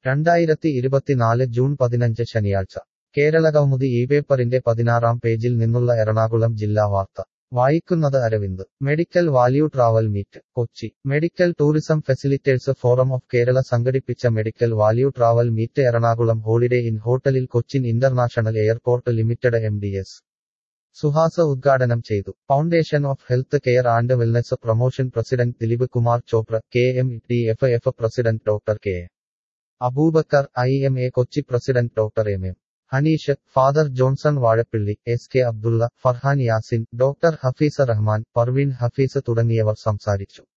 രണ്ടായിരത്തി ഇരുപത്തിനാല് ജൂൺ പതിനഞ്ച് ശനിയാഴ്ച കേരളകൗമുദി ഈ പേപ്പറിന്റെ പതിനാറാം പേജിൽ നിന്നുള്ള എറണാകുളം ജില്ലാ വാർത്ത വായിക്കുന്നത് Aravind medical value travel meet Kochi medical tourism facilitators forum of Kerala സംഘടിപ്പിച്ച medical value travel meet Ernakulam holiday inn ഹോട്ടലിൽ Cochin international airport limited M D S Suhasa ഉദ്ഘാടനം ചെയ്തു foundation of health care and wellness promotion president Dileep Kumar Chopra K M D F F president doctor K Aboobacker I M A Kochi president doctor M M Haneesh father Johnson Vazhappilly S K Abdulla Farhan Yasin doctor Hafeesa Rahman Parveen Hafees തുടങ്ങിയവർ സംസാരിച്ചു